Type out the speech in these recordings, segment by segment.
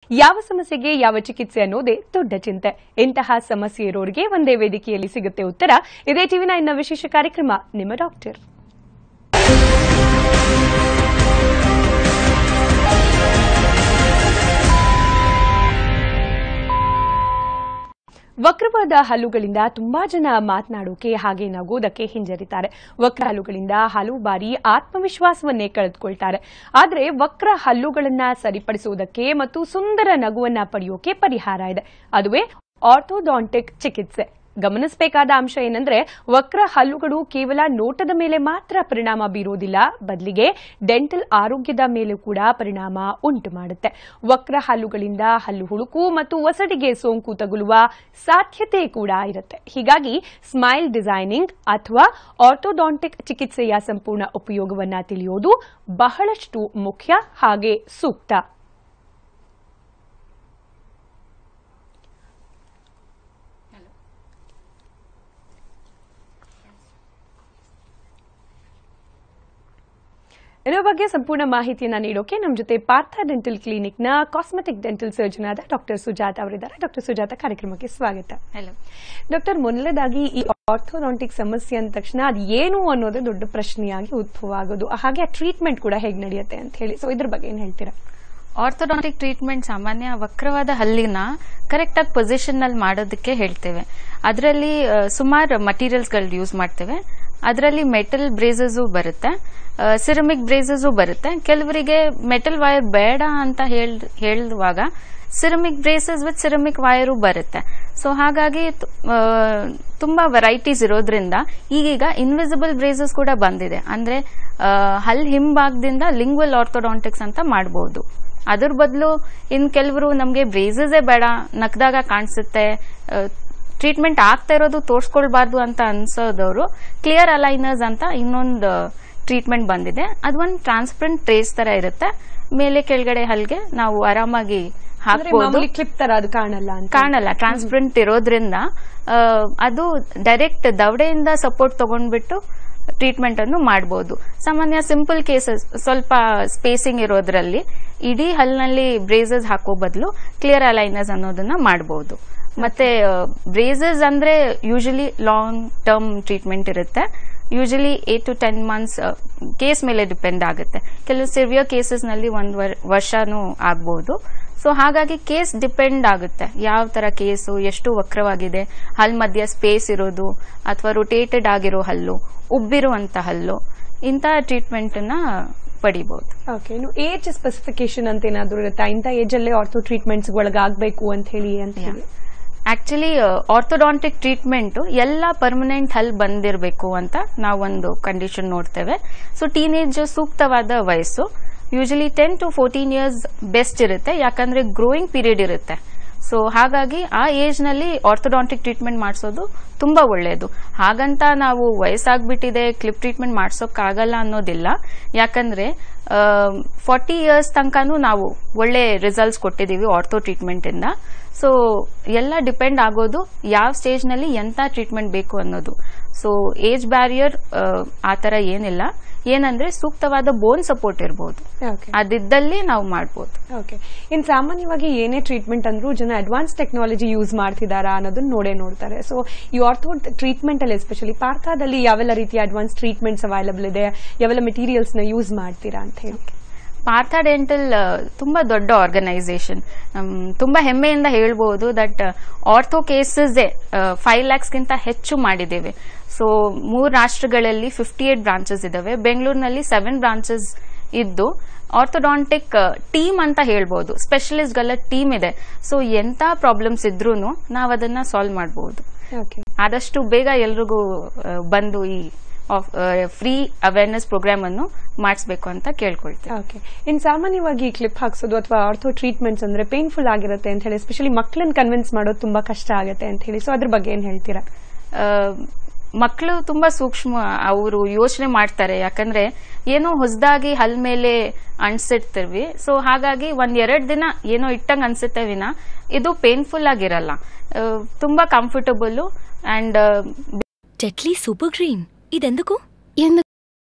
ಯಾವ ಸಮಸ್ಯೆಗೆ ಯಾವ ಚಿಕಿತ್ಸೆ ಅನ್ನೋದೇ ದೊಡ್ಡ ಚಿಂತೆ ಇಂತಹ ಸಮಸ್ಯೆ ಇರೋರಿಗೆ ಒಂದೇ ವೇದಿಕೆಯಲ್ಲಿ ಸಿಗುತ್ತೆ ಉತ್ತರ ಇದೇ ಟಿವಿನ ಇನ್ನ ವಿಶೇಷ ಕಾರ್ಯಕ್ರಮ ನಿಮ್ಮ ಡಾಕ್ಟರ್ ವಕ್ರವಾದ ಹಲ್ಲುಗಳಿಂದ ತುಂಬಾ ಜನ ಮಾತನಾಡೋಕೆ ಹಾಗೆ ನಗೋದಕ್ಕೆ ಹಿಂಜರಿತಾರೆ ವಕ್ರ ಹಲ್ಲುಗಳಿಂದ ಹಲವು ಬಾರಿ ಆತ್ಮವಿಶ್ವಾಸವನ್ನೇ ಕಳೆದುಕೊಳ್ತಾರೆ ಆದರೆ ವಕ್ರ ಹಲ್ಲುಗಳನ್ನ ಸರಿಪಡಿಸುವುದಕ್ಕೆ ಮತ್ತು ಸುಂದರ ನಗುವನ್ನ ಪಡೆಯೋಕೆ ಪರಿಹಾರ ಇದೆ ಅದುವೇ ಆರ್ಥೋಡಾಂಟಿಕ್ ಚಿಕಿತ್ಸೆ ಗಮನಿಸಬೇಕಾದ ಅಂಶ ಏನಂದ್ರೆ ವಕ್ರ ಹಲ್ಲುಗಳು ಕೇವಲ ನೋಟದ ಮೇಲೆ ಮಾತ್ರ ಪರಿಣಾಮ ಬೀರುವುದಿಲ್ಲ ಬದಲಿಗೆ ಡೆಂಟಲ್ ಆರೋಗ್ಯದ ಮೇಲೂ ಕೂಡ ಪರಿಣಾಮ ಉಂಟು ಮಾಡುತ್ತೆ ವಕ್ರ ಹಲ್ಲುಗಳಿಂದ ಹಲ್ಲು ಹುಳುಕು ಮತ್ತು ಒಸಡಿಗೆ ಸೋಂಕು ತಗುಲುವ ಸಾಧ್ಯತೆ ಕೂಡ ಇರುತ್ತೆ ಹೀಗಾಗಿ ಸ್ಮೈಲ್ ಡಿಸೈನಿಂಗ್ ಅಥವಾ ಆರ್ಥೋಡಾಂಟಿಕ್ ಚಿಕಿತ್ಸೆಯ ಸಂಪೂರ್ಣ ಉಪಯೋಗವನ್ನ ತಿಳಿಯೋದು ಬಹಳಷ್ಟು ಮುಖ್ಯ ಹಾಗೆ ಸೂಕ್ತ ಇದರ ಬಗ್ಗೆ ಸಂಪೂರ್ಣ ಮಾಹಿತಿಯನ್ನ ನೀಡೋಕೆ ನಮ್ಮ ಜೊತೆ ಪಾರ್ಥ ಡೆಂಟಲ್ ಕ್ಲಿನಿಕ್ನ ಕಾಸ್ಮೆಟಿಕ್ ಡೆಂಟಲ್ ಸರ್ಜನ್ ಆದ ಡಾಕ್ಟರ್ ಸುಜಾತ ಅವರಿದ್ದಾರೆ ಡಾಕ್ಟರ್ ಸುಜಾತ ಕಾರ್ಯಕ್ರಮಕ್ಕೆ ಸ್ವಾಗತ ಹಲೋ ಡಾಕ್ಟರ್ ಮೊದಲನೇದಾಗಿ ಈ ಆರ್ಥೋಡಾಂಟಿಕ್ ಸಮಸ್ಯೆ ಅಂದ ತಕ್ಷಣ ಅದು ಏನು ಅನ್ನೋದೇ ದೊಡ್ಡ ಪ್ರಶ್ನೆಯಾಗಿ ಉದ್ಭವ ಆಗೋದು ಹಾಗೆ ಆ ಟ್ರೀಟ್ಮೆಂಟ್ ಕೂಡ ಹೇಗೆ ನಡೆಯುತ್ತೆ ಅಂತ ಹೇಳಿ ಸೊ ಇದ್ರ ಬಗ್ಗೆ ಏನ್ ಹೇಳ್ತೀರಾ ಆರ್ಥೋಡಾಂಟಿಕ್ ಟ್ರೀಟ್ಮೆಂಟ್ ಸಾಮಾನ್ಯ ವಕ್ರವಾದ ಹಲ್ಲಿನ ಕರೆಕ್ಟ್ ಆಗಿ ಪೊಸಿಷನ್ ನಲ್ಲಿ ಮಾಡೋದಕ್ಕೆ ಹೇಳ್ತೇವೆ ಅದರಲ್ಲಿ ಸುಮಾರು ಮಟೀರಿಯಲ್ಸ್ಗಳು ಯೂಸ್ ಮಾಡ್ತೇವೆ ಅದರಲ್ಲಿ ಮೆಟಲ್ ಬ್ರೇಸಸ್ ಬರುತ್ತೆ ಸಿರಮಿಕ್ ಬ್ರೇಸಸ್ ಬರುತ್ತೆ ಕೆಲವರಿಗೆ ಮೆಟಲ್ ವೈರ್ ಬೇಡ ಅಂತ ಹೇಳ್ ಹೇಳುವಾಗ ceramic braces with ceramic wire ಬರುತ್ತೆ ಸೊ ಹಾಗಾಗಿ ತು- ಆ, ತುಂಬಾ ವೆರೈಟೀಸ್ ಇರೋದ್ರಿಂದ ಈಗೀಗ ಇನ್ವಿಸಿಬಲ್ ಬ್ರೇಸಸ್ ಕೂಡ ಬಂದಿದೆ ಅಂದ್ರೆ ಆ, ಹಲ್ ಹಿಂಭಾಗದಿಂದ ಲಿಂಗ್ವಲ್ ಆರ್ಥೋಡಾಂಟಿಕ್ಸ್ ಅಂತ ಮಾಡಬಹುದು ಅದ್ರ ಬದಲು ಇನ್ ಕೆಲವರು ನಮಗೆ ಬ್ರೇಸಸೇ ಬೇಡ ನಕ್ದಾಗ ಕಾಣಿಸುತ್ತೆ ಟ್ರೀಟ್ಮೆಂಟ್ ಆಗ್ತಾ ಇರೋದು ತೋರಿಸ್ಕೊಳ್ಬಾರ್ದು ಅಂತ ಅನ್ಸೋದವರು ಕ್ಲಿಯರ್ ಅಲೈನರ್ಸ್ ಅಂತ ಇನ್ನೊಂದು ಟ್ರೀಟ್ಮೆಂಟ್ ಬಂದಿದೆ ಅದು ಒಂದು ಟ್ರಾನ್ಸ್ಪರೆಂಟ್ ಟ್ರೇಸ್ ತರ ಇರುತ್ತೆ ಮೇಲೆ ಕೆಳಗಡೆ ಹಲ್ಗೆ ನಾವು ಆರಾಮಾಗಿ ಅಂದ್ರೆ ಹಾಕ್ಬೋದು ಮಾಮೂಲಿ ಕ್ಲಿಪ್ ತರ ಅದು ಕಾಣಲ್ಲ ಅಂತ ಕಾಣಲ್ಲ ಟ್ರಾನ್ಸ್ಪರೆಂಟ್ ಇರೋದ್ರಿಂದ ಆ, ಅದು ಡೈರೆಕ್ಟ್ ದವಡೆಯಿಂದ ಸಪೋರ್ಟ್ ತಗೊಂಡ್ಬಿಟ್ಟು ಟ್ರೀಟ್ಮೆಂಟ್ ಅನ್ನು ಮಾಡಬಹುದು ಸಾಮಾನ್ಯ ಸಿಂಪಲ್ ಕೇಸಸ್ ಸ್ವಲ್ಪ ಸ್ಪೇಸಿಂಗ್ ಇರೋದ್ರಲ್ಲಿ ಇಡೀ ಹಲ್ನಲ್ಲಿ ಬ್ರೇಸಸ್ ಹಾಕೋ ಬದಲು ಕ್ಲಿಯರ್ ಅಲೈನರ್ಸ್ ಅನ್ನೋದನ್ನ ಮಾಡಬಹುದು ಮತ್ತೆ ಬ್ರೇಸಸ್ ಅಂದ್ರೆ ಯೂಶಲಿ ಲಾಂಗ್ ಟರ್ಮ್ ಟ್ರೀಟ್ಮೆಂಟ್ ಇರುತ್ತೆ usually eight to ten months case ಮೇಲೆ ಡಿಪೆಂಡ್ ಆಗುತ್ತೆ ಕೆಲವು ಸಿವಿಯರ್ ಕೇಸಸ್ ನಲ್ಲಿ ಒಂದು ವರ್ಷನೂ ಆಗ್ಬಹುದು ಸೊ ಹಾಗಾಗಿ ಕೇಸ್ ಡಿಪೆಂಡ್ ಆಗುತ್ತೆ ಯಾವ ತರ ಕೇಸು ಎಷ್ಟು ವಕ್ರವಾಗಿದೆ ಹಲ್ ಮಧ್ಯ ಸ್ಪೇಸ್ ಇರೋದು ಅಥವಾ ರೊಟೇಟೆಡ್ ಆಗಿರೋ ಹಲ್ಲು ಉಬ್ಬಿರುವಂತ ಹಲ್ಲು ಇಂತಹ ಟ್ರೀಟ್ಮೆಂಟ್ ನ ಪಡಿಬಹುದು ಓಕೆ ಇನ್ನು ಏಜ್ ಸ್ಪೆಸಿಫಿಕೇಶನ್ ಅಂತ ಏನಾದ್ರು ಇರುತ್ತಾ ಇಂಥ ಏಜ್ ಅಲ್ಲೇ ಆರ್ಥೋ ಟ್ರೀಟ್ಮೆಂಟ್ಸ್ ಒಳಗಾಗಬೇಕು ಅಂತ ಹೇಳಿ ಅಂತ ಹೇಳಿ ಆಕ್ಚುಲಿ ಆರ್ಥೋಡಾಂಟಿಕ್ ಟ್ರೀಟ್ಮೆಂಟ್ ಎಲ್ಲ ಪರ್ಮನೆಂಟ್ ಹಲ್ ಬಂದಿರಬೇಕು ಅಂತ ನಾವೊಂದು ಕಂಡೀಷನ್ ನೋಡ್ತೇವೆ ಸೊ ಟೀನೇಜ್ ಸೂಕ್ತವಾದ ವಯಸ್ಸು usually ten to fourteen years best ಇರುತ್ತೆ ಯಾಕಂದ್ರೆ ಗ್ರೋಯಿಂಗ್ ಪೀರಿಯಡ್ ಇರುತ್ತೆ ಸೊ ಹಾಗಾಗಿ ಆ ಏಜ್ ನಲ್ಲಿ ಆರ್ಥೋಡಾಂಟಿಕ್ ಟ್ರೀಟ್ಮೆಂಟ್ ಮಾಡಿಸೋದು ತುಂಬಾ ಒಳ್ಳೆಯದು ಹಾಗಂತ ನಾವು ವಯಸ್ಸಾಗ್ಬಿಟ್ಟಿದೆ ಕ್ಲಿಪ್ ಟ್ರೀಟ್ಮೆಂಟ್ ಮಾಡ್ಸೋಕ್ಕಾಗಲ್ಲ ಅನ್ನೋದಿಲ್ಲ ಯಾಕಂದ್ರೆ ಫಾರ್ಟಿ ಇಯರ್ಸ್ ತನಕನೂ ನಾವು ಒಳ್ಳೆ ರಿಸಲ್ಟ್ಸ್ ಕೊಟ್ಟಿದ್ದೀವಿ ಆರ್ಥೋ ಟ್ರೀಟ್ಮೆಂಟ್ ಇಂದ ಸೊ ಎಲ್ಲ ಡಿಪೆಂಡ್ ಆಗೋದು ಯಾವ ಸ್ಟೇಜ್ ನಲ್ಲಿ ಎಂತ ಟ್ರೀಟ್ಮೆಂಟ್ ಬೇಕು ಅನ್ನೋದು ಸೊ ಏಜ್ ಬ್ಯಾರಿಯರ್ ಆ ತರ ಏನಿಲ್ಲ ಏನಂದ್ರೆ ಸೂಕ್ತವಾದ ಬೋನ್ ಸಪೋರ್ಟ್ ಇರಬಹುದು ಓಕೆ ಅದಿದ್ದಲ್ಲಿ ನಾವು ಮಾಡ್ಬೋದು ಓಕೆ ಇನ್ ಸಾಮಾನ್ಯವಾಗಿ ಏನೇ ಟ್ರೀಟ್ಮೆಂಟ್ ಅಂದ್ರೂ ಜನ ಅಡ್ವಾನ್ಸ್ ಟೆಕ್ನಾಲಜಿ ಯೂಸ್ ಮಾಡ್ತಿದ್ದಾರಾ ಅನ್ನೋದನ್ನ ನೋಡೇ ನೋಡ್ತಾರೆ ಸೊ ಈ ಆರ್ಥೋ ಟ್ರೀಟ್ಮೆಂಟ್ ಅಲ್ಲಿ ಎಸ್ಪೆಷಲಿ ಪಾರ್ಥಾದಲ್ಲಿ ಯಾವೆಲ್ಲ ರೀತಿಯ ಅಡ್ವಾನ್ಸ್ ಟ್ರೀಟ್ಮೆಂಟ್ಸ್ ಅವೈಲಬಲ್ ಇದೆ ಯಾವೆಲ್ಲ ಮೆಟೀರಿಯಲ್ಸ್ ನ ಯೂಸ್ ಮಾಡ್ತೀರಾ ಅಂತ ಹೇಳಿ ಪಾರ್ಥ ಡೆಂಟಲ್ ತುಂಬಾ ದೊಡ್ಡ ಆರ್ಗನೈಸೇಷನ್ ತುಂಬಾ ಹೆಮ್ಮೆಯಿಂದ ಹೇಳ್ಬಹುದು ದಟ್ ಆರ್ಥೋ ಕೇಸಸ್ ಫೈವ್ ಲ್ಯಾಕ್ಸ್ಗಿಂತ ಹೆಚ್ಚು ಮಾಡಿದ್ದೇವೆ ಸೊ ಮೂರು ರಾಷ್ಟ್ರಗಳಲ್ಲಿ ಫಿಫ್ಟಿ ಏಟ್ ಬ್ರಾಂಚಸ್ ಇದಾವೆ ಬೆಂಗಳೂರಿನಲ್ಲಿ ಸೆವೆನ್ ಬ್ರಾಂಚಸ್ ಇದ್ದು ಆರ್ಥೋಡಾಂಟಿಕ್ ಟೀಮ್ ಅಂತ ಹೇಳ್ಬೋದು ಸ್ಪೆಷಲಿಸ್ಟ್ಗಳ ಟೀಮ್ ಇದೆ ಸೊ ಎಂತ ಪ್ರಾಬ್ಲಮ್ಸ್ ಇದ್ರೂ ನಾವು ಅದನ್ನ ಸಾಲ್ವ್ ಮಾಡಬಹುದು ಓಕೆ ಆದಷ್ಟು ಬೇಗ ಎಲ್ರಿಗೂ ಆ, ಬಂದು ಈ ಫ್ರೀ ಅವೇರ್ನೆಸ್ ಪ್ರೋಗ್ರಾಮ್ ಅನ್ನು ಮಾಡಿಸ್ಬೇಕು ಅಂತ ಕೇಳ್ಕೊಳ್ತೇವೆ ಓಕೆ ಇನ್ ಸಾಮಾನ್ಯವಾಗಿ ಕ್ಲಿಪ್ ಹಾಕ್ಸೋದು ಅಥವಾ ಆರ್ಥೋ ಟ್ರೀಟ್ಮೆಂಟ್ಸ್ ಅಂದ್ರೆ ಪೇನ್ಫುಲ್ ಆಗಿರುತ್ತೆ ಅಂತ ಹೇಳಿ ಎಸ್ಪೆಷಲಿ ಮಕ್ಕಳನ್ನ ಕನ್ವಿನ್ಸ್ ಮಾಡೋದು ತುಂಬಾ ಕಷ್ಟ ಆಗುತ್ತೆ ಅಂತ ಹೇಳಿ ಸೊ ಅದ್ರ ಬಗ್ಗೆ ಏನ್ ಹೇಳ್ತೀರಾ ಮಕ್ಕಳು ತುಂಬಾ ಸೂಕ್ಷ್ಮ ಅವರು ಯೋಚನೆ ಮಾಡ್ತಾರೆ ಯಾಕಂದ್ರೆ ಏನೋ ಹೊಸದಾಗಿ ಹಲ್ ಮೇಲೆ ಅನ್ಸಿರ್ತೀವಿ ಸೊ ಹಾಗಾಗಿ ಒಂದ್ ಎರಡ್ ದಿನ ಏನೋ ಇಟ್ಟಂಗ್ ಅನ್ಸುತ್ತೆ ವಿನ ಇದು ಪೇನ್ಫುಲ್ ಆಗಿರಲ್ಲ ಆ, ತುಂಬಾ comfortable and Tetley super green ఇదెందుకు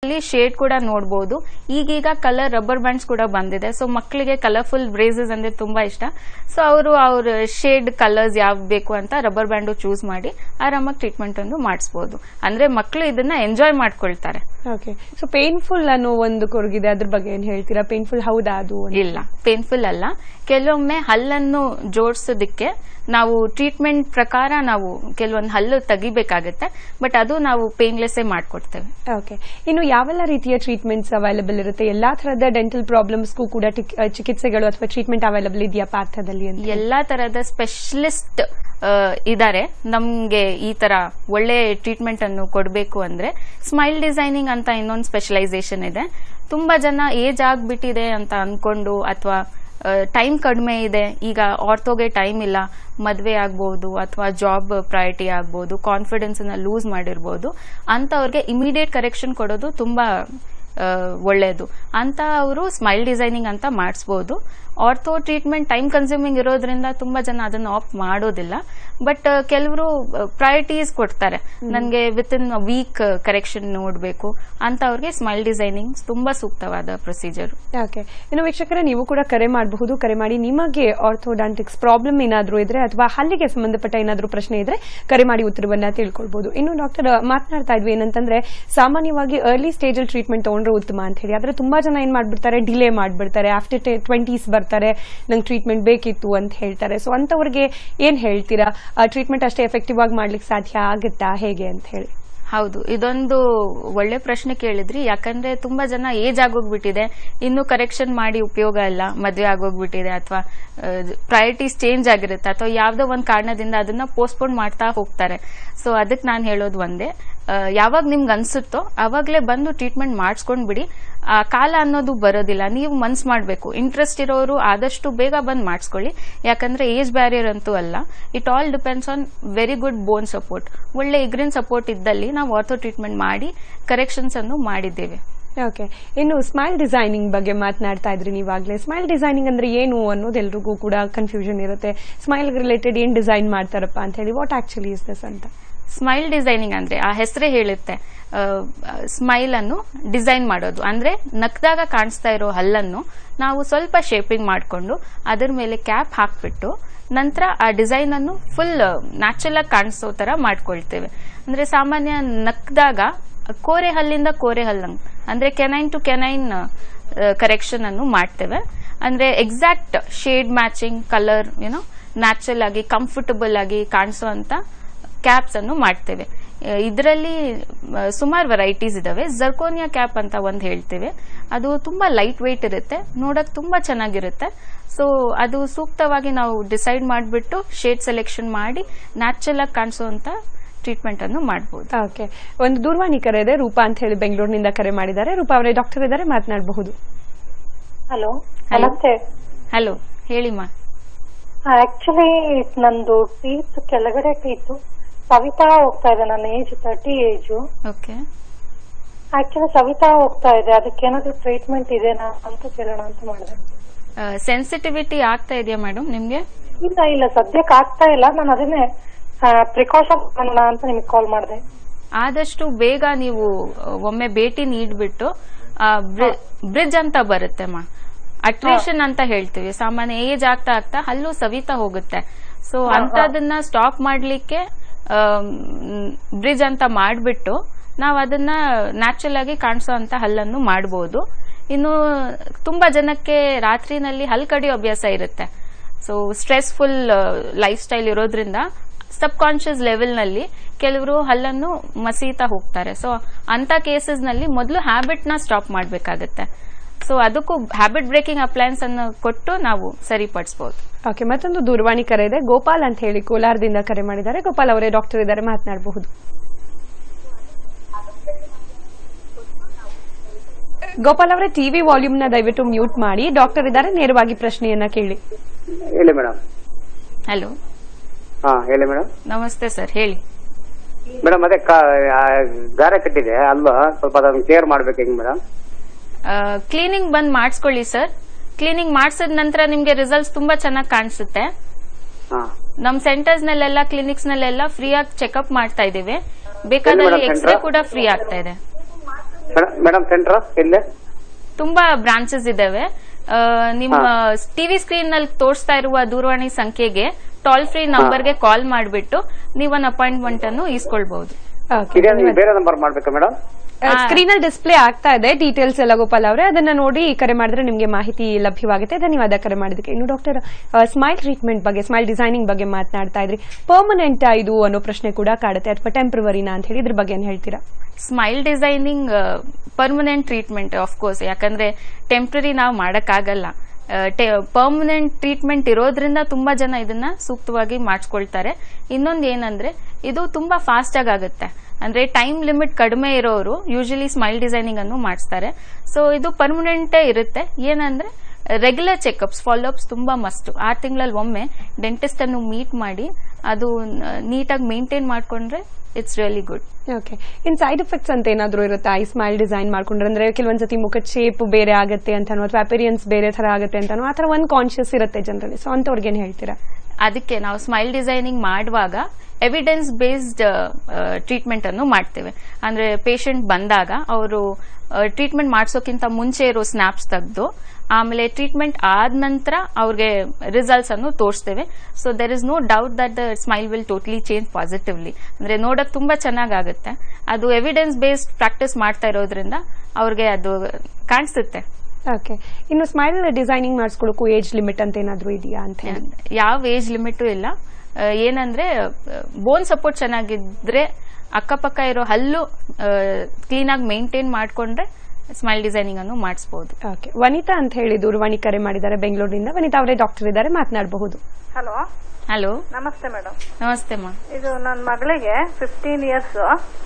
ಅಲ್ಲಿ ಶೇಡ್ ಕೂಡ ನೋಡಬಹುದು ಈಗೀಗ ಕಲರ್ ರಬ್ಬರ್ ಬ್ಯಾಂಡ್ಸ್ ಕೂಡ ಬಂದಿದೆ ಸೊ ಮಕ್ಕಳಿಗೆ ಕಲರ್ಫುಲ್ ಬ್ರೇಸಸ್ ಅಂದ್ರೆ ತುಂಬಾ ಇಷ್ಟ ಸೊ ಅವರು ಅವ್ರ ಶೇಡ್ ಕಲರ್ಸ್ ಯಾವ ಬೇಕು ಅಂತ ರಬ್ಬರ್ ಬ್ಯಾಂಡು ಚೂಸ್ ಮಾಡಿ ಆರಾಮಾಗಿ ಟ್ರೀಟ್ಮೆಂಟ್ ಅನ್ನು ಮಾಡಿಸ್ಬೋದು ಅಂದ್ರೆ ಮಕ್ಕಳು ಇದನ್ನ ಎಂಜಾಯ್ ಮಾಡ್ಕೊಳ್ತಾರೆ ಓಕೆ ಸೊ ಪೇನ್ಫುಲ್ ಅನ್ನೋ ಒಂದು ಕೊರಗಿದೆ ಅದ್ರ ಬಗ್ಗೆ ಏನ್ ಹೇಳ್ತೀರಾ ಪೇನ್ಫುಲ್ ಹೌದಾ ಅದು ಅಂತ? ಇಲ್ಲ ಪೇನ್ಫುಲ್ ಅಲ್ಲ ಕೆಲವೊಮ್ಮೆ ಹಲ್ಲನ್ನು ಜೋಡಿಸೋದಕ್ಕೆ ನಾವು ಟ್ರೀಟ್ಮೆಂಟ್ ಪ್ರಕಾರ ನಾವು ಕೆಲವೊಂದು ಹಲ್ಲು ತೆಗಿಬೇಕಾಗುತ್ತೆ ಬಟ್ ಅದು ನಾವು ಪೇನ್ಲೆಸ್ಸೇ ಮಾಡ್ಕೊಡ್ತೇವೆ ಓಕೆ ಇನ್ನು ಯಾವೆಲ್ಲ ರೀತಿಯ ಟ್ರೀಟ್ಮೆಂಟ್ಸ್ ಅವೈಲಬಲ್ ಇರುತ್ತೆ ಎಲ್ಲಾ ತರದ ಡೆಂಟಲ್ ಪ್ರಾಬ್ಲಮ್ಸ್ಗೂ ಕೂಡ ಟಿಕ್- ಆ, ಚಿಕಿತ್ಸೆಗಳು ಅಥವಾ ಟ್ರೀಟ್ಮೆಂಟ್ ಅವೈಲಬಲ್ ಇದೆಯಾ ಪಾರ್ಥದಲ್ಲಿ ಅಂತ ಎಲ್ಲಾ ತರದ ಸ್ಪೆಷಲಿಸ್ಟ್ ಇದ್ದಾರೆ ನಮ್ಗೆ ಈ ತರ ಒಳ್ಳೆ ಟ್ರೀಟ್ಮೆಂಟ್ ಅನ್ನು ಕೊಡಬೇಕು ಅಂದ್ರೆ ಸ್ಮೈಲ್ ಡಿಸೈನಿಂಗ್ ಅಂತ ಇನ್ನೊಂದು ಸ್ಪೆಷಲೈಸೇಷನ್ ಇದೆ ತುಂಬಾ ಜನ ಏಜ್ ಆಗ್ಬಿಟ್ಟಿದೆ ಅಂತ ಅನ್ಕೊಂಡು ಅಥವಾ ಟೈಮ್ ಕಡಿಮೆ ಇದೆ ಈಗ ಆರ್ಥೋಗೆ ಟೈಮ್ ಇಲ್ಲ ಮದುವೆ ಆಗ್ಬೋದು ಅಥವಾ ಜಾಬ್ ಪ್ರಯಾರಿಟಿ ಆಗ್ಬೋದು ಕಾನ್ಫಿಡೆನ್ಸ್ ನ ಲೂಸ್ ಮಾಡಿರ್ಬೋದು ಅಂತವ್ರಿಗೆ ಇಮಿಡಿಯೇಟ್ ಕರೆಕ್ಷನ್ ಕೊಡೋದು ತುಂಬಾ ಆ, ಒಳ್ಳೆಯದು ಅಂತ ಅವರು ಸ್ಮೈಲ್ ಡಿಸೈನಿಂಗ್ ಅಂತ ಮಾಡಿಸ್ಬೋದು ಆರ್ಥೋ ಟ್ರೀಟ್ಮೆಂಟ್ ಟೈಮ್ ಕನ್ಸ್ಯೂಮಿಂಗ್ ಇರೋದ್ರಿಂದ ತುಂಬಾ ಜನ ಅದನ್ನು ಆಪ್ಟ್ ಮಾಡೋದಿಲ್ಲ ಬಟ್ ಕೆಲವರು ಪ್ರಯಾರಿಟೀಸ್ ಕೊಡ್ತಾರೆ ನನಗೆ ವಿತ್ ಇನ್ ವೀಕ್ ಕರೆಕ್ಷನ್ ನೋಡಬೇಕು ಅಂತ ಅವ್ರಿಗೆ ಸ್ಮೈಲ್ ಡಿಸೈನಿಂಗ್ ತುಂಬಾ ಸೂಕ್ತವಾದ ಪ್ರೊಸೀಜರ್ ಓಕೆ ಇನ್ನು ವೀಕ್ಷಕರೇ ನೀವು ಕೂಡ ಕರೆ ಮಾಡಬಹುದು ಕರೆ ಮಾಡಿ ನಿಮಗೆ ಆರ್ಥೋಡಾಂಟಿಕ್ಸ್ ಪ್ರಾಬ್ಲಮ್ ಏನಾದರೂ ಇದ್ರೆ ಅಥವಾ ಹಲ್ಲಿಗೆ ಸಂಬಂಧಪಟ್ಟ ಏನಾದರೂ ಪ್ರಶ್ನೆ ಇದ್ರೆ ಕರೆ ಮಾಡಿ ಉತ್ತರವನ್ನ ತಿಳ್ಕೊಳ್ಬಹುದು ಇನ್ನು ಡಾಕ್ಟರ್ ಮಾತನಾಡ್ತಾ ಇದ್ವಿ ಏನಂತಂದ್ರೆ ಸಾಮಾನ್ಯವಾಗಿ ಅರ್ಲಿ ಸ್ಟೇಜ್ ಅಲ್ಲಿ ಟ್ರೀಟ್ಮೆಂಟ್ ತಗೊಂಡ್ರೆ ಉತ್ತಮ ಅಂತ ಹೇಳಿ ಆದ್ರೆ ತುಂಬಾ ಜನ ಏನ್ ಮಾಡ್ಬಿಡ್ತಾರೆ ಡಿಲೇ ಮಾಡ್ಬಿಡ್ತಾರೆ ಆಫ್ಟರ್ ಟ್ವೆಂಟೀಸ್ ಬರ್ತಾರೆ ನಂಗೆ ಟ್ರೀಟ್ಮೆಂಟ್ ಬೇಕಿತ್ತು ಅಂತ ಹೇಳ್ತಾರೆ ಸೊ ಅಂತವ್ರಿಗೆ ಏನ್ ಹೇಳ್ತೀರಾ ಟ್ರೀಟ್ಮೆಂಟ್ ಅಷ್ಟೇ ಎಫೆಕ್ಟಿವ್ ಆಗಿ ಮಾಡ್ಲಿಕ್ಕೆ ಸಾಧ್ಯ ಆಗುತ್ತಾ ಹೇಗೆ ಅಂತ ಹೇಳಿ ಹೌದು ಇದೊಂದು ಒಳ್ಳೆ ಪ್ರಶ್ನೆ ಕೇಳಿದ್ರಿ ಯಾಕಂದ್ರೆ ತುಂಬಾ ಜನ ಏಜ್ ಆಗೋಗ್ಬಿಟ್ಟಿದೆ ಇನ್ನು ಕರೆಕ್ಷನ್ ಮಾಡಿ ಉಪಯೋಗ ಇಲ್ಲ ಮದ್ವೆ ಆಗೋಗ್ಬಿಟ್ಟಿದೆ ಅಥವಾ ಪ್ರಯಾರಿಟೀಸ್ ಚೇಂಜ್ ಆಗಿರುತ್ತೆ ಅಥವಾ ಯಾವ್ದೋ ಒಂದು ಕಾರಣದಿಂದ ಅದನ್ನ ಪೋಸ್ಟ್ಪೋನ್ ಮಾಡ್ತಾ ಹೋಗ್ತಾರೆ ಸೊ ಅದಕ್ಕೆ ನಾನು ಹೇಳೋದು ಒಂದೇ ಆ, ಯಾವಾಗ ನಿಮ್ಗೆ ಅನ್ಸುತ್ತೋ ಅವಾಗಲೇ ಬಂದು ಟ್ರೀಟ್ಮೆಂಟ್ ಮಾಡಿಸ್ಕೊಂಡ್ ಬಿಡಿ ಆ ಕಾಲ ಅನ್ನೋದು ಬರೋದಿಲ್ಲ ನೀವು ಮನ್ಸ್ ಮಾಡಬೇಕು ಇಂಟ್ರೆಸ್ಟ್ ಇರೋರು ಆದಷ್ಟು ಬೇಗ ಬಂದು ಮಾಡಿಸ್ಕೊಳ್ಳಿ ಯಾಕಂದ್ರೆ ಏಜ್ ಬ್ಯಾರಿಯರ್ ಅಂತೂ ಅಲ್ಲ it all depends on very good bone support ಒಳ್ಳೆ ಇಗ್ರಿನ್ ಸಪೋರ್ಟ್ ಇದ್ದಲ್ಲಿ ನಾವು ಆರ್ಥೋ ಟ್ರೀಟ್ಮೆಂಟ್ ಮಾಡಿ ಕರೆಕ್ಷನ್ಸ್ ಅನ್ನು ಮಾಡಿದ್ದೇವೆ ಓಕೆ ಇನ್ನು ಸ್ಮೈಲ್ ಡಿಸೈನಿಂಗ್ ಬಗ್ಗೆ ಮಾತನಾಡ್ತಾ ಇದ್ರಿ ನೀವಾಗಲೇ ಸ್ಮೈಲ್ ಡಿಸೈನಿಂಗ್ ಅಂದ್ರೆ ಏನು ಅನ್ನೋದು ಎಲ್ರಿಗೂ ಕೂಡ ಕನ್ಫ್ಯೂಷನ್ ಇರುತ್ತೆ ಸ್ಮೈಲ್ ರಿಲೇಟೆಡ್ ಏನ್ ಡಿಸೈನ್ ಮಾಡ್ತಾರಪ್ಪ ಅಂತ ಹೇಳಿ ವಾಟ್ ಆಕ್ಚುಲಿ ಇಸ್ ದಿಸ್ ಅಂತ ಸ್ಮೈಲ್ ಡಿಸೈನಿಂಗ್ ಅಂದ್ರೆ ಆ ಹೆಸರೇ ಹೇಳುತ್ತೆ ಸ್ಮೈಲ್ ಅನ್ನು ಡಿಸೈನ್ ಮಾಡೋದು ಅಂದ್ರೆ ನಕ್ದಾಗ ಕಾಣಿಸ್ತಾ ಇರೋ ಹಲ್ಲನ್ನು ನಾವು ಸ್ವಲ್ಪ ಶೇಪಿಂಗ್ ಮಾಡಿಕೊಂಡು ಅದರ ಮೇಲೆ ಕ್ಯಾಪ್ ಹಾಕ್ಬಿಟ್ಟು ನಂತರ ಆ ಡಿಸೈನ್ ಅನ್ನು ಫುಲ್ ನ್ಯಾಚುರಲ್ ಆಗಿ ಕಾಣಿಸೋ ತರ ಮಾಡ್ಕೊಳ್ತೇವೆ ಅಂದ್ರೆ ಸಾಮಾನ್ಯ ನಕ್ದಾಗ ಕೋರೆ ಹಲ್ಲಿಂದ ಕೋರೆ ಹಲ್ಲಂಗ್ ಅಂದ್ರೆ ಕೆನೈನ್ ಟು ಕೆನೈನ್ ಕರೆಕ್ಷನ್ ಅನ್ನು ಮಾಡ್ತೇವೆ ಅಂದ್ರೆ ಎಕ್ಸಾಕ್ಟ್ ಶೇಡ್ ಮ್ಯಾಚಿಂಗ್ ಕಲರ್ ಏನೋ ನ್ಯಾಚುರಲ್ ಆಗಿ ಕಂಫರ್ಟಬಲ್ ಆಗಿ ಕಾಣಿಸುವಂತ ಕ್ಯಾಪ್ಸ್ ಅನ್ನು ಮಾಡ್ತೇವೆ ಇದರಲ್ಲಿ ಸುಮಾರು ವೆರೈಟೀಸ್ ಇದಾವೆ ಜರ್ಕೋನಿಯಾ ಕ್ಯಾಪ್ ಅಂತ ಒಂದು ಹೇಳ್ತೇವೆ ಅದು ತುಂಬಾ ಲೈಟ್ ವೆಯ್ಟ್ ಇರುತ್ತೆ ನೋಡಕ್ ತುಂಬಾ ಚೆನ್ನಾಗಿರುತ್ತೆ ಸೊ ಅದು ಸೂಕ್ತವಾಗಿ ನಾವು ಡಿಸೈಡ್ ಮಾಡಿಬಿಟ್ಟು ಶೇಡ್ ಸೆಲೆಕ್ಷನ್ ಮಾಡಿ ನ್ಯಾಚುರಲ್ ಆಗಿ ಕಾಣಿಸುವಂತ ಟ್ರೀಟ್ಮೆಂಟ್ ಅನ್ನು ಮಾಡಬಹುದು ಓಕೆ ಒಂದು ದೂರವಾಣಿ ಕರೆ ಇದೆ ರೂಪಾ ಅಂತ ಹೇಳಿ ಬೆಂಗಳೂರಿನಿಂದ ಕರೆ ಮಾಡಿದ್ದಾರೆ ರೂಪಾ ಅವರೇ ಡಾಕ್ಟರ್ ಇದ್ದಾರೆ ಮಾತನಾಡಬಹುದು ಹಲೋ Hello. ನಮಸ್ತೆ ಹಲೋ ಹೇಳಿಮ್ಮ ಆಕ್ಚುಲಿ ನಂದು ಟೀತ್ ಕೆಳಗಡೆ ಟೀತು ಸವಿತಾ ಹೋಗ್ತಾ ಇದೆ ನನ್ನ age thirty age okay actually ಸವಿತಾ ಹೋಗ್ತಾ ಇದೆ ಅದಕ್ಕೆ ಏನಾದ್ರು ಟ್ರೀಟ್ಮೆಂಟ್ ಇದೆನಾ ಅಂತ ಕೇಳೋಣ ಅಂತ ಮಾಡಿದೆ ಸೆನ್ಸಿಟಿವಿಟಿ ಆಗ್ತಾ ಇದೆಯಾ ಮೇಡಮ್ ನಿಮ್ಗೆ ಇಲ್ಲ ಇಲ್ಲ ಸದ್ಯಕ್ಕೆ ಆಗ್ತಾ ಇಲ್ಲ ನಾನು ಅದನ್ನೇ ಪ್ರಿಕಾಷನ್ ಮಾಡೋಣ ಅಂತ ನಿಮಗೆ ಕಾಲ್ ಮಾಡಿದೆ ಆದಷ್ಟು ಬೇಗ ನೀವು ಆ, ಒಮ್ಮೆ ಭೇಟಿ ನೀಡ್ಬಿಟ್ಟು ಬ್ರಿಡ್ಜ್ ಅಂತ ಬರುತ್ತೆ ಮಾ ಅಟ್ರೇಷನ್ ಅಂತ ಹೇಳ್ತೀವಿ ಸಾಮಾನ್ಯ ಏಜ್ ಆಗ್ತಾ ಆಗ್ತಾ ಹಲ್ಲು ಸವಿತಾ ಹೋಗುತ್ತೆ ಸೊ ಅಂತದನ್ನ ಸ್ಟಾಪ್ ಮಾಡ್ಲಿಕ್ಕೆ ಬ್ರಿಡ್ಜ್ ಅಂತ ಮಾಡ್ಬಿಟ್ಟು ನಾವು ಅದನ್ನ ನ್ಯಾಚುರಲ್ ಆಗಿ ಕಾಣಿಸೋ ಅಂತ ಹಲ್ಲನ್ನು ಮಾಡಬಹುದು ಇನ್ನು ತುಂಬಾ ಜನಕ್ಕೆ ರಾತ್ರಿನಲ್ಲಿ ಹಲ್ ಕಡಿಯೋ ಅಭ್ಯಾಸ ಇರುತ್ತೆ ಸೊ ಸ್ಟ್ರೆಸ್ಫುಲ್ ಲೈಫ್ ಸ್ಟೈಲ್ ಇರೋದ್ರಿಂದ ಸಬ್ ಕಾನ್ಶಿಯಸ್ ಲೆವೆಲ್ ನಲ್ಲಿ ಕೆಲವರು ಹಲ್ಲನ್ನು ಮಸೀತಾ ಹೋಗ್ತಾರೆ ಸೊ ಅಂತ ಕೇಸಸ್ ನಲ್ಲಿ ಮೊದಲು ಹ್ಯಾಬಿಟ್ ನ ಸ್ಟಾಪ್ ಮಾಡಬೇಕಾಗತ್ತೆ ಸೊ ಅದಕ್ಕೂ ಹ್ಯಾಬಿಟ್ ಬ್ರೇಕಿಂಗ್ ಅಪ್ಲಯನ್ಸ್ ಅನ್ನು ಕೊಟ್ಟು ನಾವು ಸರಿಪಡಿಸಬಹುದು ಓಕೆ ಮತ್ತೊಂದು ದೂರವಾಣಿ ಕರೆ ಇದೆ ಗೋಪಾಲ್ ಅಂತ ಹೇಳಿ ಕೋಲಾರದಿಂದ ಕರೆ ಮಾಡಿದ್ದಾರೆ ಗೋಪಾಲ್ ಅವರೇ ಡಾಕ್ಟರ್ ಇದ್ದಾರೆ ಮಾತನಾಡಬಹುದು ಗೋಪಾಲ್ ಅವರೇ ಟಿವಿ ವಾಲ್ಯೂಮ್ ನ ದಯವಿಟ್ಟು ಮ್ಯೂಟ್ ಮಾಡಿ ಡಾಕ್ಟರ್ ಇದ್ದಾರೆ ನೇರವಾಗಿ ಪ್ರಶ್ನೆಯನ್ನ ಕೇಳಿ ಹೇಳಿ ಮೇಡಮ್ ಹಲೋ ಹಾ ಹೇಳಿ ಮೇಡಮ್ ನಮಸ್ತೆ ಸರ್ ಹೇಳಿ ಮೇಡಮ್ ಅದೇ ಕಾ- ಆ, ಗಾರೆ ಕಟ್ಟಿದೆ ಅಲ್ವಾ ಸ್ವಲ್ಪ ಅದನ್ನ ಕೇರ್ ಮಾಡ್ಬೇಕು ಹೆಂಗ್ ಮೇಡಮ್ ಕ್ಲೀನಿಂಗ್ ಬಂದ್ ಮಾಡಿಸ್ಕೊಳ್ಳಿ ಸರ್ ಕ್ಲೀನಿಂಗ್ ಮಾಡಿಸಿದ ನಂತರ ನಿಮ್ಗೆ ರಿಸಲ್ಟ್ಸ್ ತುಂಬಾ ಚೆನ್ನಾಗಿ ಕಾಣಿಸುತ್ತೆ ಹಾ ನಮ್ ಸೆಂಟರ್ಸ್ ನಲ್ಲೆಲ್ಲ ಕ್ಲಿನಿಕ್ಸ್ ನಲ್ಲೆಲ್ಲ ಫ್ರೀ ಆಗಿ ಚೆಕ್ಅಪ್ ಮಾಡ್ತಾ ಇದೀವಿ ಬೇಕಾದಲ್ಲಿ ಎಲ್ಲಿ madam ಎಕ್ಸ್ರೇ center? ಕೂಡ ಫ್ರೀ ಆಗ್ತಾ ಇದೆ ಮೇಡಮ್ ಸೆಂಟ್ರ್ ಎಲ್ಲಿ ತುಂಬಾ ಬ್ರಾಂಚಸ್ ಇದಾವೆ ಆ, ನಿಮ್ಮ ಟಿವಿ ಸ್ಕ್ರೀನ್ ನಲ್ಲಿ ತೋರಿಸ್ತಾ ಇರುವ ದೂರವಾಣಿ ಸಂಖ್ಯೆಗೆ ಟೋಲ್ ಫ್ರೀ ನಂಬರ್ಗೆ ಕಾಲ್ ಮಾಡಿಬಿಟ್ಟು ನೀವು ಒಂದು ಅಪಾಯಿಂಟ್ಮೆಂಟ್ ಅನ್ನು ಈಸ್ಕೊಳ್ಬಹುದು ಓಕೆ ಇದೇ ಬೇರೆ ನಂಬರ್ ಮಾಡ್ಬೇಕಾ ಮೇಡಮ್ ಸ್ಕ್ರೀನ್ ಅಲ್ಲಿ ಡಿಸ್ಪ್ಲೇ ಆಗ್ತಾ ಇದೆ ಡೀಟೇಲ್ಸ್ ಎಲ್ಲ ಗೋಪಾಲ್ ಅವರೇ ಅದನ್ನ ನೋಡಿ ಕರೆ ಮಾಡಿದ್ರೆ ನಿಮಗೆ ಮಾಹಿತಿ ಲಭ್ಯವಾಗುತ್ತೆ ಧನ್ಯವಾದ ಕರೆ ಮಾಡಿದಕ್ಕೆ ಇನ್ನು ಡಾಕ್ಟರ್ ಸ್ಮೈಲ್ ಟ್ರೀಟ್ಮೆಂಟ್ ಬಗ್ಗೆ ಸ್ಮೈಲ್ ಡಿಸೈನಿಂಗ್ ಬಗ್ಗೆ ಮಾತನಾಡ್ತಾ ಇದ್ರಿ ಪರ್ಮನೆಂಟ್ ಇದು ಅನ್ನೋ ಪ್ರಶ್ನೆ ಕೂಡ ಕಾಡುತ್ತೆ ಅಥವಾ ಟೆಂಪ್ರವರಿನಾ ಅಂತ ಹೇಳಿ ಇದ್ರ ಬಗ್ಗೆ ಏನ್ ಹೇಳ್ತೀರಾ smile designing permanent treatment of course ಯಾಕಂದ್ರೆ ಟೆಂಪ್ರರಿ ನಾವು ಮಾಡೋಕ್ಕಾಗಲ್ಲ ಪರ್ಮನೆಂಟ್ ಟ್ರೀಟ್ಮೆಂಟ್ ಇರೋದ್ರಿಂದ ತುಂಬಾ ಜನ ಇದನ್ನ ಸೂಕ್ತವಾಗಿ ಮಾಡಿಸ್ಕೊಳ್ತಾರೆ ಇನ್ನೊಂದು ಏನಂದ್ರೆ ಇದು ತುಂಬಾ ಫಾಸ್ಟ್ ಆಗಿ ಆಗುತ್ತೆ ಅಂದ್ರೆ ಟೈಮ್ ಲಿಮಿಟ್ ಕಡಿಮೆ ಇರೋರು ಯೂಶಲಿ ಸ್ಮೈಲ್ ಡಿಸೈನಿಂಗ್ ಅನ್ನು ಮಾಡಿಸ್ತಾರೆ ಸೊ ಇದು ಪರ್ಮನೆಂಟೇ ಇರುತ್ತೆ ಏನಂದ್ರೆ ರೆಗ್ಯುಲರ್ ಚೆಕಪ್ಸ್ ಫಾಲೋಅಪ್ಸ್ ತುಂಬಾ ಮಸ್ಟ್ ಆರು ತಿಂಗಳಲ್ಲಿ ಒಮ್ಮೆ ಡೆಂಟಿಸ್ಟ್ ಅನ್ನು ಮೀಟ್ ಮಾಡಿ ಅದು ನೀಟಾಗಿ ಮೇಂಟೈನ್ ಮಾಡ್ಕೊಂಡ್ರೆ it's really good okay in side effects ಅಂತ ಏನಾದ್ರು ಇರುತ್ತಾ ಈ ಸ್ಮೈಲ್ ಡಿಸೈನ್ ಮಾಡ್ಕೊಂಡ್ರೆ ಅಂದ್ರೆ ಕೆಲವೊಂದ್ಸತಿ ಮುಖದ ಶೇಪ್ ಬೇರೆ ಆಗುತ್ತೆ ಅಂತಾನೋ ಅಥವಾ ಅಪೇರಿಯನ್ಸ್ ಬೇರೆ ತರ ಆಗುತ್ತೆ ಅಂತಾನೋ ಆ ತರ ಒಂದು ಕಾನ್ಶಿಯಸ್ ಇರುತ್ತೆ ಜನರಲ್ಲಿ ಸೊ ಅಂತವ್ರಿಗೆ ಏನ್ ಹೇಳ್ತೀರಾ ಅದಕ್ಕೆ ನಾವು ಸ್ಮೈಲ್ ಡಿಸೈನಿಂಗ್ ಮಾಡುವಾಗ ಎವಿಡೆನ್ಸ್ ಬೇಸ್ಡ್ ಟ್ರೀಟ್ಮೆಂಟ್ ಅನ್ನು ಮಾಡ್ತೇವೆ ಅಂದ್ರೆ ಪೇಷಂಟ್ ಬಂದಾಗ ಅವರು ಟ್ರೀಟ್ಮೆಂಟ್ ಮಾಡಿಸೋಕ್ಕಿಂತ ಮುಂಚೆ ಇರೋ ಸ್ನ್ಯಾಪ್ಸ್ ತೆಗೆದು ಆಮೇಲೆ ಟ್ರೀಟ್ಮೆಂಟ್ ಆದ ನಂತರ ಅವ್ರಿಗೆ ರಿಸಲ್ಟ್ಸ್ ಅನ್ನು ತೋರಿಸ್ತೇವೆ so there is no doubt that the smile will totally change positively ಅಂದ್ರೆ ನೋಡಕ್ ತುಂಬಾ ಚೆನ್ನಾಗಾಗುತ್ತೆ ಅದು ಎವಿಡೆನ್ಸ್ ಬೇಸ್ಡ್ ಪ್ರಾಕ್ಟೀಸ್ ಮಾಡ್ತಾ ಇರೋದ್ರಿಂದ ಅವ್ರಿಗೆ ಅದು ಕಾಣಿಸುತ್ತೆ ಓಕೆ ಇನ್ನು ಸ್ಮೈಲ್ ಡಿಸೈನಿಂಗ್ ಮಾಡಿಸ್ಕೊಳ್ಳೋಕ್ಕೂ ಏಜ್ ಲಿಮಿಟ್ ಅಂತ ಏನಾದ್ರು ಇದೆಯಾ ಅಂತ ಹೇಳಿ ಯಾವ ಏಜ್ ಲಿಮಿಟು ಇಲ್ಲ ಆ, ಏನಂದ್ರೆ ಬೋನ್ ಸಪೋರ್ಟ್ ಚೆನ್ನಾಗಿದ್ರೆ ಅಕ್ಕಪಕ್ಕ ಇರೋ ಹಲ್ಲು ಕ್ಲೀನಾಗಿ ಮೇಂಟೈನ್ ಮಾಡ್ಕೊಂಡ್ರೆ ಸ್ಮೈಲ್ ಡಿಸೈನಿಂಗ್ ಅನ್ನು ಮಾಡಿಸ್ಬೋದು ಓಕೆ ವನಿತಾ ಅಂತ ಹೇಳಿ ದೂರವಾಣಿ ಕರೆ ಮಾಡಿದ್ದಾರೆ ಬೆಂಗಳೂರಿನಿಂದ ವನಿತಾ ಅವರೇ ಡಾಕ್ಟರ್ ಇದ್ದಾರೆ ಮಾತನಾಡಬಹುದು ಹಲೋ ಹಲೋ ನಮಸ್ತೆ ಮೇಡಮ್ ನಮಸ್ತೆ ಮಾ ಇದು ನನ್ನ ಮಗಳಿಗೆ ಫಿಫ್ಟೀನ್ ಇಯರ್ಸ್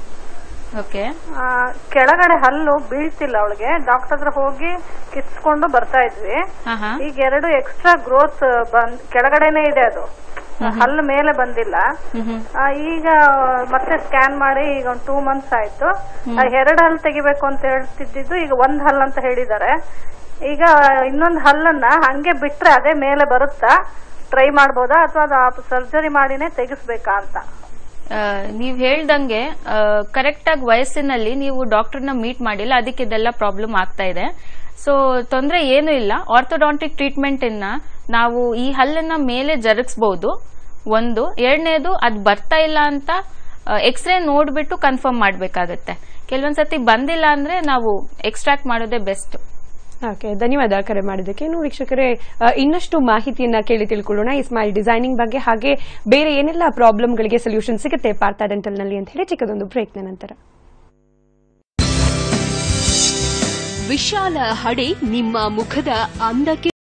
ಓಕೆ ಕೆಳಗಡೆ ಹಲ್ಲು ಬೀಳ್ತಿಲ್ಲ ಅವಳಿಗೆ ಡಾಕ್ಟರ್ ಹತ್ರ ಹೋಗಿ ಕಿತ್ಕೊಂಡು ಬರ್ತಾ ಇದ್ವಿ ಹಾ ಹಾ ಈಗ ಎರಡು ಎಕ್ಸ್ಟ್ರಾ ಗ್ರೋತ್ ಬಂದ್ ಕೆಳಗಡೆನೆ ಇದೆ ಅದು ಹಲ್ಲು ಮೇಲೆ ಬಂದಿಲ್ಲ ಹ್ಮ್ ಹ್ಮ್ ಆ, ಈಗ ಮತ್ತೆ ಸ್ಕ್ಯಾನ್ ಮಾಡಿ ಈಗ ಒಂದು ಟೂ ಮಂತ್ಸ್ ಆಯ್ತು ಆ, ಎರಡು ಹಲ್ಲು ತೆಗಿಬೇಕು ಅಂತ ಹೇಳ್ತಿದ್ದು ಈಗ ಒಂದ್ ಹಲ್ಲು ಅಂತ ಹೇಳಿದ್ದಾರೆ ಈಗ ಇನ್ನೊಂದು ಹಲ್ಲನ್ನ ಹಂಗೆ ಬಿಟ್ರೆ ಅದೇ ಮೇಲೆ ಬರುತ್ತಾ ಟ್ರೈ ಮಾಡ್ಬೋದಾ ಅಥವಾ ಅದು ಸರ್ಜರಿ ಮಾಡಿನೇ ತೆಗಿಸ್ಬೇಕಾ ಅಂತ ನೀವು ಹೇಳ್ದಂಗೆ ಕರೆಕ್ಟ್ ಆಗಿ ವಯಸ್ಸಿನಲ್ಲಿ ನೀವು ಡಾಕ್ಟರ್ನ ಮೀಟ್ ಮಾಡಿಲ್ಲ ಅದಕ್ಕೆ ಇದೆಲ್ಲ ಪ್ರಾಬ್ಲಮ್ ಆಗ್ತಾ ಇದೆ ಸೊ ತೊಂದರೆ ಏನೂ ಇಲ್ಲ ಆರ್ಥೋಡಾಂಟಿಕ್ ಟ್ರೀಟ್ಮೆಂಟ್ ಇನ್ನ ನಾವು ಈ ಹಲ್ಲನ್ನ ಮೇಲೆ ಜರುಗಿಸಬಹುದು ಒಂದು ಎರಡನೇದು ಅದು ಬರ್ತಾ ಇಲ್ಲ ಅಂತ ಎಕ್ಸ್ರೇ ನೋಡ್ಬಿಟ್ಟು ಕನ್ಫರ್ಮ್ ಮಾಡಬೇಕಾಗತ್ತೆ ಕೆಲವೊಂದ್ಸತಿ ಬಂದಿಲ್ಲ ಅಂದ್ರೆ ನಾವು ಎಕ್ಸ್ಟ್ರಾಕ್ಟ್ ಮಾಡೋದೇ ಬೆಸ್ಟ್ ಓಕೆ ಧನ್ಯವಾದ ಕರೆ ಮಾಡಿದ್ದಕ್ಕೆ ಇನ್ನು ವೀಕ್ಷಕರೇ ಆ, ಇನ್ನಷ್ಟು ಮಾಹಿತಿಯನ್ನ ಕೇಳಿ ತಿಳ್ಕೊಳ್ಳೋಣ ಈ ಸ್ಮೈಲ್ ಡಿಸೈನಿಂಗ್ ಬಗ್ಗೆ ಹಾಗೆ ಬೇರೆ ಏನೆಲ್ಲ ಪ್ರಾಬ್ಲಮ್ಗಳಿಗೆ ಸೊಲ್ಯೂಷನ್ ಸಿಗುತ್ತೆ ಪಾರ್ಥ ಡೆಂಟಲ್ ನಲ್ಲಿ ಅಂತ ಹೇಳಿ ಚಿಕ್ಕದೊಂದು ಬ್ರೇಕ್ನ ನಂತರ ವಿಶಾಲ ಹಡೆ ನಿಮ್ಮ ಮುಖದ ಅಂದಕ್ಕೆ